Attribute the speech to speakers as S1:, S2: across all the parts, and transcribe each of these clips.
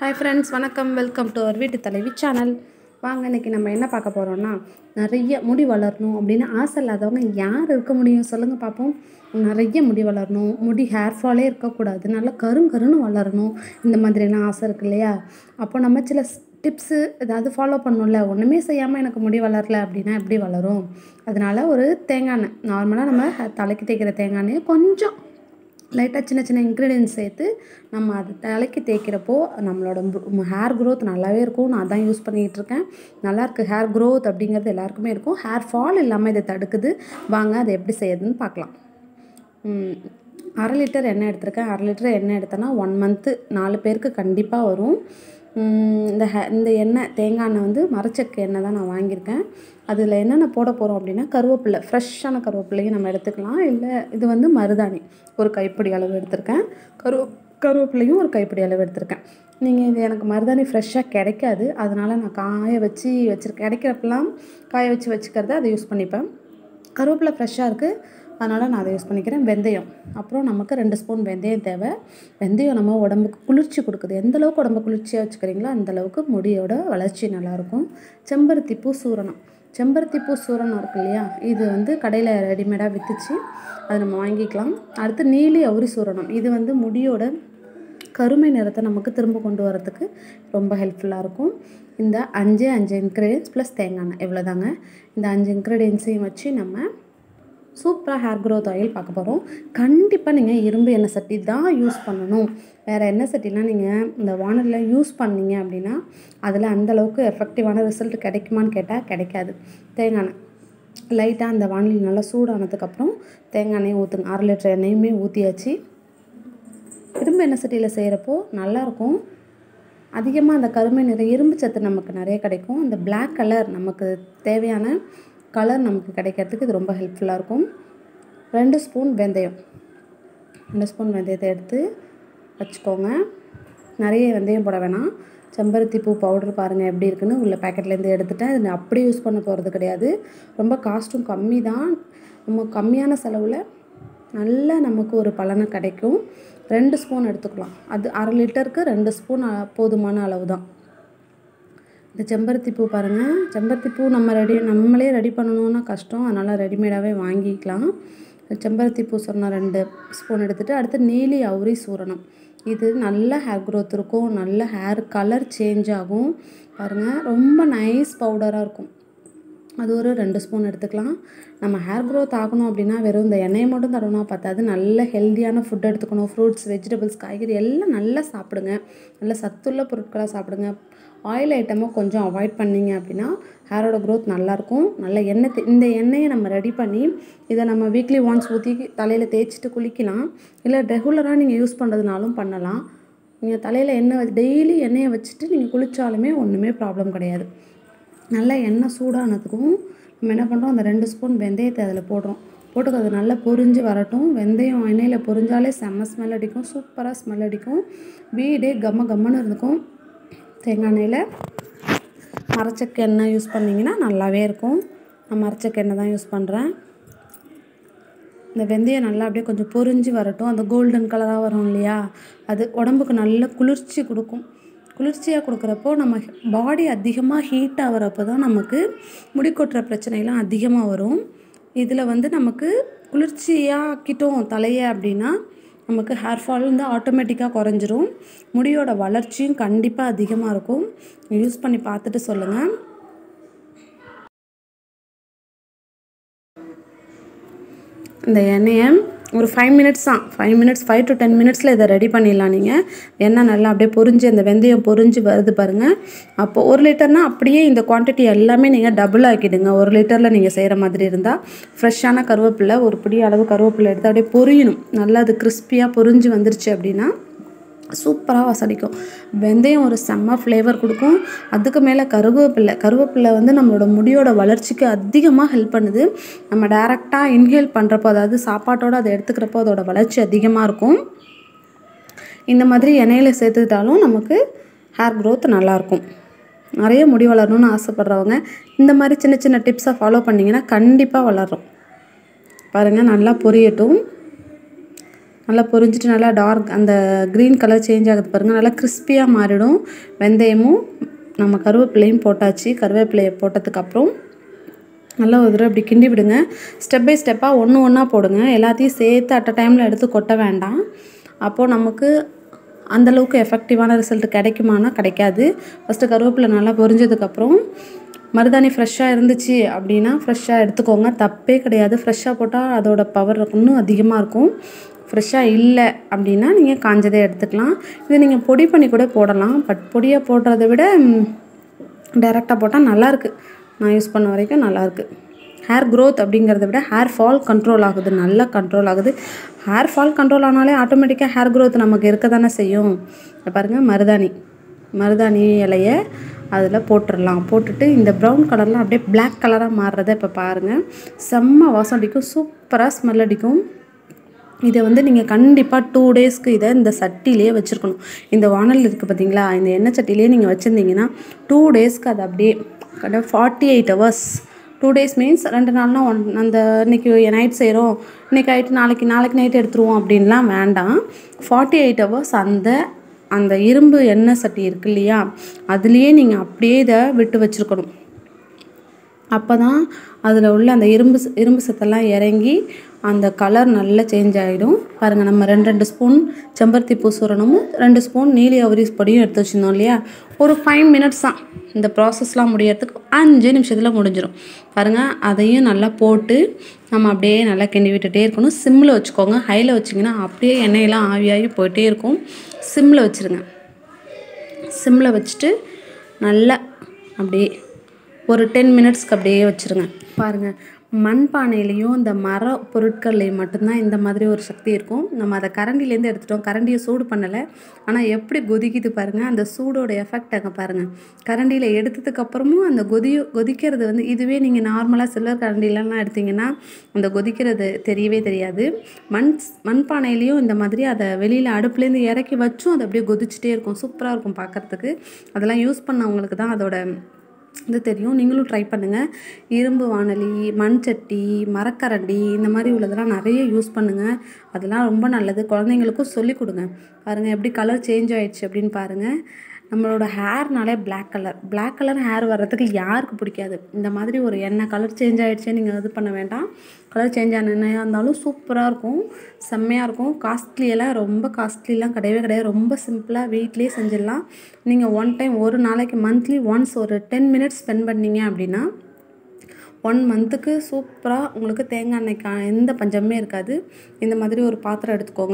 S1: hi friends வணக்கம் welcome to our வீட்டு தலைவி சேனல் வாங்க இன்றைக்கி நம்ம என்ன பார்க்க போகிறோம்னா நிறைய முடி வளரணும் அப்படின்னு ஆசை இல்லாதவங்க யார் இருக்க முடியும் சொல்லுங்கள் பார்ப்போம் நிறைய முடி வளரணும் முடி ஹேர் ஃபாலே இருக்கக்கூடாது நல்லா கருங்கருன்னு வளரணும் இந்த மாதிரிலாம் ஆசை இருக்கு இல்லையா அப்போ நம்ம சில டிப்ஸு ஏதாவது ஃபாலோ பண்ணணும்ல ஒன்றுமே செய்யாமல் எனக்கு முடி வளரல அப்படின்னா எப்படி வளரும் அதனால் ஒரு தேங்காய் எண்ணெய் நார்மலாக நம்ம தலைக்கு தேய்க்கிற தேங்காய் எண்ணெயை கொஞ்சம் லைட்டாக சின்ன சின்ன இன்க்ரீடியன்ஸ் சேர்த்து நம்ம அது தலைக்கு தேய்க்கிறப்போ நம்மளோட ஹேர் க்ரோத் நல்லாவே இருக்கும் நான் அதான் யூஸ் பண்ணிகிட்டு இருக்கேன் நல்லாயிருக்கு ஹேர் க்ரோத் அப்படிங்கிறது எல்லாருக்குமே இருக்கும் ஹேர் ஃபால் இல்லாமல் இதை தடுக்குது வாங்க அதை எப்படி செய்யுதுன்னு பார்க்கலாம் ம், அரை லிட்டர் எண்ணெய் எடுத்திருக்கேன் அரை லிட்டர் எண்ணெய் எடுத்தேன்னா ஒன் மந்த்து நாலு பேருக்கு கண்டிப்பாக வரும் ம், இந்த ஹே இந்த எண்ணெய் தேங்காய் எண்ணெய் வந்து மரச்சக்கு எண்ணெய் தான் நான் வாங்கியிருக்கேன் அதில் என்னென்ன போட போகிறோம் அப்படின்னா கருவேப்பிலை ஃப்ரெஷ்ஷான கருவேப்பிலையும் நம்ம எடுத்துக்கலாம் இல்லை இது வந்து மருதாணி ஒரு கைப்பிடி அளவு எடுத்திருக்கேன் கருவ கருவேப்பிலையும் ஒரு கைப்பிடி அளவு எடுத்திருக்கேன் நீங்கள் இது எனக்கு மருதாணி ஃப்ரெஷ்ஷாக கிடைக்காது அதனால் நான் காய வச்சு வச்சுருக்கேன் கிடைக்கிறப்பெல்லாம் காய வச்சு வச்சுக்கிறத அதை யூஸ் பண்ணிப்பேன் கருவேப்பிலை ஃப்ரெஷ்ஷாக இருக்குது அதனால் நான் அதை யூஸ் பண்ணிக்கிறேன் வெந்தயம் அப்புறம் நமக்கு ரெண்டு ஸ்பூன் வெந்தயம் தேவை வெந்தயம் நம்ம உடம்புக்கு குளிர்ச்சி கொடுக்குது எந்த அளவுக்கு உடம்பு குளிர்ச்சியாக வச்சுக்கிறீங்களோ அந்த அளவுக்கு முடியோட வளர்ச்சி நல்லாயிருக்கும் செம்பருத்தி பூ சூரணம் செம்பருத்தி பூ சூரணம் இருக்கு இல்லையா இது வந்து கடையில் ரெடிமேடாக விற்றுச்சு அதை நம்ம வாங்கிக்கலாம் அடுத்து நீலி அவுரி சூரணம் இது வந்து முடியோட கருமை நிறத்தை நமக்கு திரும்ப கொண்டு வரதுக்கு ரொம்ப ஹெல்ப்ஃபுல்லாக இருக்கும் இந்த அஞ்சு அஞ்சு இன்க்ரீடியன்ஸ் ப்ளஸ் தேங்காய் எண்ணெய் இவ்வளோதாங்க இந்த அஞ்சு இன்க்ரீடியன்ஸையும் வச்சு நம்ம சூப்பராக ஹேர் க்ரோத் ஆயில் பார்க்க போகிறோம் கண்டிப்பாக நீங்கள் இரும்பு எண்ணெய் சட்டி தான் யூஸ் பண்ணணும் வேறு எண்ணெய் சட்டிலாம் நீங்கள் இந்த வானலில் யூஸ் பண்ணீங்க அப்படின்னா அதில் அந்தளவுக்கு எஃபெக்டிவான ரிசல்ட் கிடைக்குமான்னு கேட்டால் கிடைக்காது தேங்காய் எண்ணெய் லைட்டாக அந்த வானொலி நல்லா சூடானதுக்கப்புறம் தேங்காய் எண்ணெயை ஊற்றுங்க அரை லிட்டர் எண்ணெயுமே ஊற்றியாச்சு இரும்பு எண்ணெய் சட்டியில் செய்கிறப்போ நல்லாயிருக்கும் அதிகமாக அந்த கருமை நிற இரும்பு சத்து நமக்கு நிறைய கிடைக்கும் அந்த Black கலர் நமக்கு தேவையான கலர் நமக்கு கிடைக்கிறதுக்கு இது ரொம்ப ஹெல்ப்ஃபுல்லாக இருக்கும் ரெண்டு ஸ்பூன் வெந்தயம் ரெண்டு ஸ்பூன் வெந்தயத்தை எடுத்து வச்சுக்கோங்க நிறைய வெந்தயம் போட வேணாம் செம்பருத்தி பூ பவுடர் பாருங்கள் எப்படி இருக்குன்னு உள்ள பேக்கெட்லேருந்து எடுத்துட்டேன் இது நான் அப்படியே யூஸ் பண்ண போகிறது கிடையாது ரொம்ப காஸ்ட்டும் கம்மி தான் நம்ம கம்மியான செலவில் நல்ல நமக்கு ஒரு பலனை கிடைக்கும் ரெண்டு ஸ்பூன் எடுத்துக்கலாம் அது அரை லிட்டருக்கு ரெண்டு ஸ்பூன் அ- போதுமான அளவு தான் இந்த செம்பருத்தி பூ பாருங்கள் செம்பருத்தி பூ நம்ம ரெடி நம்மளே ரெடி பண்ணணுன்னா கஷ்டம் அதனால் ரெடிமேடாகவே வாங்கிக்கலாம் செம்பருத்தி பூ சொன்ன ரெண்டு ஸ்பூன் எடுத்துகிட்டு அடுத்து நீலி அவுரி சூரணம் இது நல்ல ஹேர் growth இருக்கும் நல்ல ஹேர் கலர் சேஞ்ச் ஆகும் பாருங்கள் ரொம்ப நைஸ் பவுடராக இருக்கும் அது ஒரு ரெண்டு ஸ்பூன் எடுத்துக்கலாம் நம்ம ஹேர் growth ஆகணும் அப்படின்னா வெறும் இந்த எண்ணெயை மட்டும் தடவினா பத்தாது நல்ல ஹெல்த்தியான ஃபுட் எடுத்துக்கணும் ஃப்ரூட்ஸ் வெஜிடபிள்ஸ் காய்கறி எல்லாம் நல்லா சாப்பிடுங்க நல்ல சத்துள்ள பொருட்களாக சாப்பிடுங்க ஆயில் ஐட்டமை கொஞ்சம் அவாய்ட் பண்ணீங்க அப்படின்னா ஹேரோட growth நல்லாயிருக்கும் நல்ல எண்ணெய் தே- இந்த எண்ணெயை நம்ம ரெடி பண்ணி இதை நம்ம வீக்லி ஒன்ஸ் ஊற்றி தலையில் தேய்ச்சிட்டு குளிக்கலாம் இல்லை ரெகுலராக நீங்கள் யூஸ் பண்ணுறதுனாலும் பண்ணலாம் நீங்கள் தலையில் எண்ணெய் டெய்லி எண்ணெயை வச்சுட்டு நீங்கள் குளித்தாலுமே ஒன்றுமே ப்ராப்ளம் கிடையாது நல்லா எண்ணெய் சூடானதுக்கும் நம்ம என்ன பண்ணுறோம் அந்த ரெண்டு ஸ்பூன் வெந்தயத்தை அதில் போடுறோம் போட்டு அது நல்லா பொரிஞ்சு வரட்டும் வெந்தயம் எண்ணெயில் பொரிஞ்சாலே செம்ம ஸ்மெல் அடிக்கும் சூப்பராக ஸ்மெல் அடிக்கும் வீடே கம்ம கம்மன்னு இருக்கும் தேங்காய் எண்ணெயில் மரச்சக்கு எண்ணெய் யூஸ் பண்ணிங்கன்னா நல்லாவே இருக்கும் நான் மரச்சக்கு எண்ணெய் தான் யூஸ் பண்ணுறேன் இந்த வெந்தயம் நல்லா அப்படியே கொஞ்சம் பொரிஞ்சு வரட்டும் அந்த கோல்டன் கலராக வரும் இல்லையா அது உடம்புக்கு நல்ல குளிர்ச்சி கொடுக்கும் குளிர்ச்சியாக கொடுக்குறப்போ நம்ம பாடி அதிகமாக ஹீட் ஆகிறப்போ தான் நமக்கு முடி கொட்டுற பிரச்சனைலாம் அதிகமாக வரும் இதில் வந்து நமக்கு குளிர்ச்சியாக்கிட்டோம் தலையை அப்படின்னா நமக்கு ஹேர் ஃபால் வந்து ஆட்டோமேட்டிக்காக குறைஞ்சிரும் முடியோட வளர்ச்சியும் கண்டிப்பாக அதிகமாக இருக்கும் யூஸ் பண்ணி பார்த்துட்டு சொல்லுங்கள் இந்த எண்ணெயை ஒரு ஃபைவ் மினிட்ஸ் தான் five minutes five to ten மினிட்ஸில் இதை ரெடி பண்ணிடலாம் நீங்கள் எண்ணெய் நல்லா அப்படியே பொரிஞ்சு அந்த வெந்தயம் பொரிஞ்சு வருது பாருங்கள் அப்போ ஒரு லிட்டர்னால் அப்படியே இந்த குவான்டிட்டி எல்லாமே நீங்கள் டபுள் ஆக்கிடுங்க ஒரு லிட்டரில் நீங்கள் செய்கிற மாதிரி இருந்தால் ஃப்ரெஷ்ஷான கருவேப்பிலை ஒரு பிடி அளவு கருவேப்பிலை எடுத்து அப்படியே பொரியணும் நல்லா அது கிறிஸ்பியாக பொரிஞ்சு வந்துருச்சு அப்படின்னா சூப்பராக வாசடிக்கும் வெந்தயம் ஒரு செம்ம ஃப்ளேவர் கொடுக்கும் அதுக்கு மேலே கருவேப்பிலை கருவேப்பிலை வந்து நம்மளோட முடியோட வளர்ச்சிக்கு அதிகமாக ஹெல்ப் பண்ணுது நம்ம டேரெக்டாக இன்ஹேல் பண்ணுறப்போ அதாவது சாப்பாட்டோட அதை எடுத்துக்கிறப்போ அதோட வளர்ச்சி அதிகமாக இருக்கும் இந்த மாதிரி எண்ணெயில் சேர்த்துக்கிட்டாலும் நமக்கு ஹேர் growth நல்லாயிருக்கும் நிறைய முடி வளரணும்னு ஆசைப்பட்றவங்க இந்த மாதிரி சின்ன சின்ன டிப்ஸை ஃபாலோ பண்ணிங்கன்னா கண்டிப்பாக வளரும் பாருங்கள் நல்லா பொரியட்டும் நல்லா பொரிஞ்சிட்டு நல்லா டார்க் அந்த க்ரீன் கலர் சேஞ்ச் ஆகுது பாருங்கள் நல்லா கிறிஸ்பியாக மாறிடும் வெந்தயமும் நம்ம கருவேப்பிலையும் போட்டாச்சு கருவேப்பிலையை போட்டதுக்கப்புறம் நல்லா ஒரு தடவை இப்படி கிண்டி விடுங்க ஸ்டெப் பை ஸ்டெப்பாக ஒன்று ஒன்றா போடுங்க எல்லாத்தையும் சேர்த்து அட் அ டைமில் எடுத்து கொட்ட வேண்டாம் அப்போது நமக்கு அந்தளவுக்கு எஃபெக்டிவான ரிசல்ட் கிடைக்குமானா கிடைக்காது ஃபஸ்ட்டு கருவேப்பிலை நல்லா பொரிஞ்சதுக்கப்புறம் மருதாணி ஃப்ரெஷ்ஷாக இருந்துச்சு அப்படின்னா ஃப்ரெஷ்ஷாக எடுத்துக்கோங்க தப்பே கிடையாது ஃப்ரெஷ்ஷாக போட்டால் அதோட பவர் இன்னும் அதிகமாக இருக்கும் ஃப்ரெஷ்ஷாக இல்லை அப்படின்னா நீங்கள் காஞ்சதே எடுத்துக்கலாம் இது நீங்கள் பொடி பண்ணி கூட போடலாம் பட் பொடியாக போடுறத விட டைரெக்டாக போட்டால் நல்லாயிருக்கு நான் யூஸ் பண்ண வரைக்கும் நல்லாயிருக்கு ஹேர் க்ரோத் அப்படிங்கிறத விட ஹேர் ஃபால் கண்ட்ரோல் ஆகுது நல்லா கண்ட்ரோல் ஆகுது ஹேர் ஃபால் கண்ட்ரோல் ஆனாலே ஆட்டோமேட்டிக்காக ஹேர் க்ரோத் நமக்கு இருக்க தானே செய்யும் இங்க பாருங்கள் மருதாணி மருதாணி இலையை அதில் போட்டுடலாம் போட்டுட்டு இந்த ப்ரௌன் கலர்லாம் அப்படியே Black கலராக மாறுறத இப்போ பாருங்கள் செம்ம வாசம் அடிக்கும் சூப்பராக ஸ்மெல் அடிக்கும் இதை வந்து நீங்கள் கண்டிப்பாக டூ டேஸ்க்கு இதை இந்த சட்டிலேயே வச்சுருக்கணும் இந்த வானல் இருக்குது பார்த்தீங்களா இந்த எண்ணெய் சட்டிலேயே நீங்கள் வச்சுருந்தீங்கன்னா டூ டேஸ்க்கு அது அப்படியே கடை forty eight hours two days means ரெண்டு நாள்னா ஒன் அந்த இன்னைக்கு நைட் செய்கிறோம் இன்னைக்கு நைட்டு நாளைக்கு நாளைக்கு நைட் எடுத்துருவோம் அப்படின்லாம் வேண்டாம் ஃபார்ட்டி எயிட் ஹவர்ஸ் அந்த அந்த இரும்பு எண்ணெய் சட்டி இருக்கு இல்லையா அதுலேயே நீங்கள் அப்படியே இதை விட்டு வச்சுருக்கணும் அப்போ தான் அதில் உள்ள அந்த இரும்பு ச- இரும்பு சத்தெல்லாம் இறங்கி அந்த கலர் நல்லா சேஞ்ச் ஆகிடும் பாருங்கள் நம்ம ரெண்டு ரெண்டு ஸ்பூன் செம்பருத்தி பூ சூரணமும் ரெண்டு ஸ்பூன் நீலி அவரிஸ் பொடியும் எடுத்து வச்சுருந்தோம் இல்லையா ஒரு ஃபைவ் மினிட்ஸ் தான் இந்த ப்ராசஸ்லாம் முடியறதுக்கு அஞ்சு நிமிஷத்தில் முடிஞ்சிடும் பாருங்கள் அதையும் நல்லா போட்டு நம்ம அப்படியே நல்லா கிண்டி விட்டுட்டே இருக்கணும் சிம்மில் வச்சுக்கோங்க ஹையில் வச்சிங்கன்னா அப்படியே எண்ணெயெல்லாம் ஆவியாகி போயிட்டே இருக்கும் சிம்மில் வச்சுருங்க சிம்மில் வச்சுட்டு நல்லா அப்படியே ஒரு டென் மினிட்ஸ்க்கு அப்படியே வச்சுருங்க பாருங்கள் மண்பானையிலையும் இந்த மர பொருட்கள்லையும் மட்டும்தான் இந்த மாதிரி ஒரு சக்தி இருக்கும் நம்ம அதை கரண்டிலேருந்து எடுத்துட்டோம் கரண்டியை சூடு பண்ணலை ஆனால் எப்படி கொதிக்குது பாருங்கள் அந்த சூடோட எஃபெக்ட் அங்கே பாருங்கள் கரண்டியில் எடுத்ததுக்கப்புறமும் அந்த கொதி கொதிக்கிறது வந்து இதுவே நீங்கள் நார்மலாக சில்வர் கரண்டிலலாம் எடுத்தீங்கன்னா அந்த கொதிக்கிறது தெரியவே தெரியாது மண் மண்பானையிலையும் இந்த மாதிரி அதை வெளியில் அடுப்புலேருந்து இறக்கி வச்சும் அது அப்படியே கொதிச்சுட்டே இருக்கும் சூப்பராக இருக்கும் பார்க்குறதுக்கு அதெல்லாம் யூஸ் பண்ணவங்களுக்கு தான் அதோட இது தெரியும் நீங்களும் ட்ரை பண்ணுங்கள் இரும்பு வாணலி மண் சட்டி மரக்கரண்டி இந்த மாதிரி உள்ளதெல்லாம் நிறைய யூஸ் பண்ணுங்கள் அதெல்லாம் ரொம்ப நல்லது குழந்தைங்களுக்கும் சொல்லிக் கொடுங்க பாருங்கள் எப்படி கலர் சேஞ்ச் ஆயிடுச்சு அப்படின்னு பாருங்கள் நம்மளோட ஹேர்னாலே Black colour Black colour hair வர்றதுக்கு யாருக்கு பிடிக்காது இந்த மாதிரி ஒரு எண்ணெய் கலர் சேஞ்ச் ஆயிடுச்சு நீங்கள் இது பண்ண வேண்டாம் கலர் சேஞ்ச் ஆன எண்ணெயாக இருந்தாலும் சூப்பராக இருக்கும் செம்மையாக இருக்கும் காஸ்ட்லியெல்லாம் ரொம்ப காஸ்ட்லிலாம் கிடையவே கிடையாது ரொம்ப சிம்பிளாக வீட்லேயே செஞ்சிடலாம் நீங்கள் ஒன் டைம் ஒரு நாளைக்கு மந்த்லி ஒன்ஸ் ஒரு டென் மினிட்ஸ் ஸ்பெண்ட் பண்ணீங்க அப்படின்னா ஒன் மந்த்துக்கு சூப்பராக உங்களுக்கு தேங்காய் எண்ணெய்க்கா எந்த பஞ்சமே இருக்காது இந்த மாதிரி ஒரு பாத்திரம் எடுத்துக்கோங்க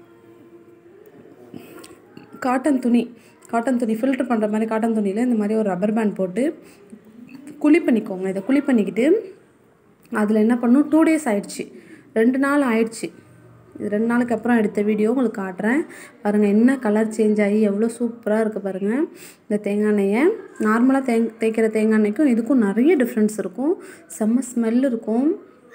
S1: காட்டன் துணி காட்டன் துணி ஃபில்டர் பண்ணுற மாதிரி காட்டன் துணியில் இந்த மாதிரி ஒரு ரப்பர் பேண்ட் போட்டு குழி பண்ணிக்கோங்க இதை குழி பண்ணிக்கிட்டு அதில் என்ன பண்ணும் டூ டேஸ் ஆயிடுச்சு ரெண்டு நாள் ஆயிடுச்சு இது ரெண்டு நாளுக்கு அப்புறம் எடுத்த வீடியோ உங்களுக்கு காட்டுறேன் பாருங்கள் என்ன கலர் சேஞ்ச் ஆகி எவ்வளோ சூப்பராக இருக்குது பாருங்கள் இந்த தேங்காய் எண்ணெயை நார்மலாக தேங் தேய்க்கிற தேங்காய் எண்ணெய்க்கும் இதுக்கும் நிறைய டிஃப்ரென்ஸ் இருக்கும் செம்ம ஸ்மெல் இருக்கும்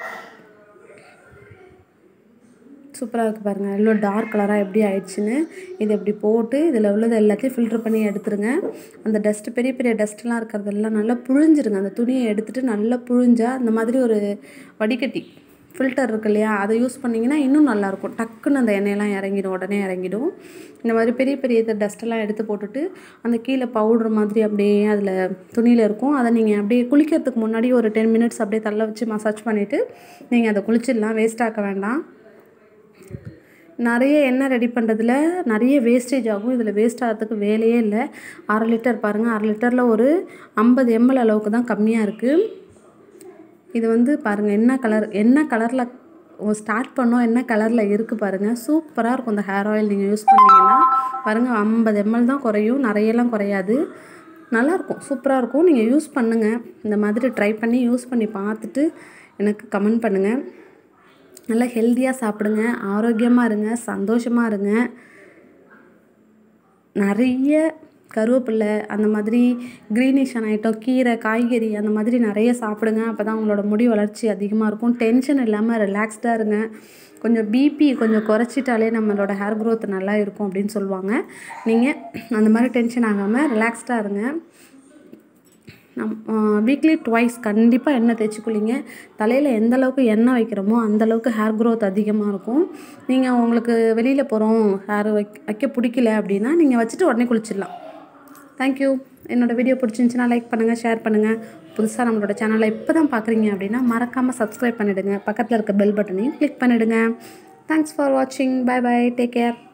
S1: சூப்பராக இருக்குது பாருங்கள் எவ்வளோ டார்க் கலராக எப்படி ஆயிடுச்சுன்னு இதை இப்படி போட்டு இதில் உள்ளது எல்லாத்தையும் ஃபில்டர் பண்ணி எடுத்துருங்க அந்த டஸ்ட்டு பெரிய பெரிய டஸ்ட்லாம் இருக்கிறதெல்லாம் நல்லா புழிஞ்சிருங்க அந்த துணியை எடுத்துட்டு நல்லா புழிஞ்சா அந்த மாதிரி ஒரு வடிகட்டி ஃபில்டர் இருக்கு இல்லையா அதை யூஸ் பண்ணிங்கன்னா இன்னும் நல்லாயிருக்கும் டக்குன்னு அந்த எண்ணெயெல்லாம் இறங்கிடும் உடனே இறங்கிடும் இந்த மாதிரி பெரிய பெரிய இது டஸ்ட்டெல்லாம் எடுத்து போட்டுட்டு அந்த கீழே பவுடர் மாதிரி அப்படியே அதில் துணியில் இருக்கும் அதை நீங்கள் அப்படியே குளிக்கிறதுக்கு முன்னாடி ஒரு டென் மினிட்ஸ் அப்படியே தள்ள வச்சு மசாஜ் பண்ணிவிட்டு நீங்கள் அதை குளிச்சிடலாம் வேஸ்ட் ஆக்க வேண்டாம் நிறைய எண்ணெய் ரெடி பண்ணுறதுல நிறைய வேஸ்டேஜ் ஆகும் இதில் வேஸ்ட் ஆகிறதுக்கு வேலையே இல்லை அரை லிட்டர் பாருங்கள் அரை லிட்டரில் ஒரு ஐம்பது எம்எல் அளவுக்கு தான் கம்மியாக இருக்குது இது வந்து பாருங்கள் என்ன கலர் என்ன கலரில் ஸ்டார்ட் பண்ணோம் என்ன கலரில் இருக்குது பாருங்கள் சூப்பராக இருக்கும் இந்த ஹேர் ஆயில் நீங்கள் யூஸ் பண்ணீங்கன்னா பாருங்கள் ஐம்பது எம்எல் தான் குறையும் நிறையெல்லாம் குறையாது நல்லாயிருக்கும் சூப்பராக இருக்கும் நீங்கள் யூஸ் பண்ணுங்கள் இந்த மாதிரி ட்ரை பண்ணி யூஸ் பண்ணி பார்த்துட்டு எனக்கு கமெண்ட் பண்ணுங்கள் நல்லா ஹெல்த்தியாக சாப்பிடுங்க ஆரோக்கியமாக இருங்க சந்தோஷமாக இருங்க நிறைய கருவேப்பிலை அந்த மாதிரி க்ரீனிஷான ஐட்டம் கீரை காய்கறி அந்த மாதிரி நிறைய சாப்பிடுங்க அப்போ தான் உங்களோட முடி வளர்ச்சி அதிகமாக இருக்கும் டென்ஷன் இல்லாமல் ரிலாக்ஸ்டாக இருங்க கொஞ்சம் பிபி கொஞ்சம் குறைச்சிட்டாலே நம்மளோட ஹேர் growth நல்லா இருக்கும் அப்படின்னு சொல்லுவாங்க நீங்கள் அந்த மாதிரி டென்ஷன் ஆகாமல் ரிலாக்ஸ்டாக இருங்க நம் வீக்லி ட்வைஸ் கண்டிப்பாக எண்ணெய் தேய்ச்சி குளிங்க தலையில் எந்த அளவுக்கு எண்ணெய் வைக்கிறோமோ அந்த அளவுக்கு ஹேர் growth அதிகமாக இருக்கும் நீங்கள் உங்களுக்கு வெளியில் போகிறோம் ஹேர் வைக்க வைக்க பிடிக்கல அப்படின்னா நீங்கள் வச்சுட்டு உடனே குளிச்சிடலாம் தேங்க்யூ என்னோடய வீடியோ பிடிச்சிருந்துச்சின்னா லைக் பண்ணுங்கள் ஷேர் பண்ணுங்கள் புதுசாக நம்மளோட சேனலை இப்போ தான் பார்க்குறீங்க அப்படின்னா மறக்காமல் சப்ஸ்கிரைப் பண்ணிவிடுங்க பக்கத்தில் இருக்க பெல் பட்டனையும் கிளிக் பண்ணிவிடுங்க தேங்க்ஸ் ஃபார் வாட்சிங் பை பை டேக் கேர்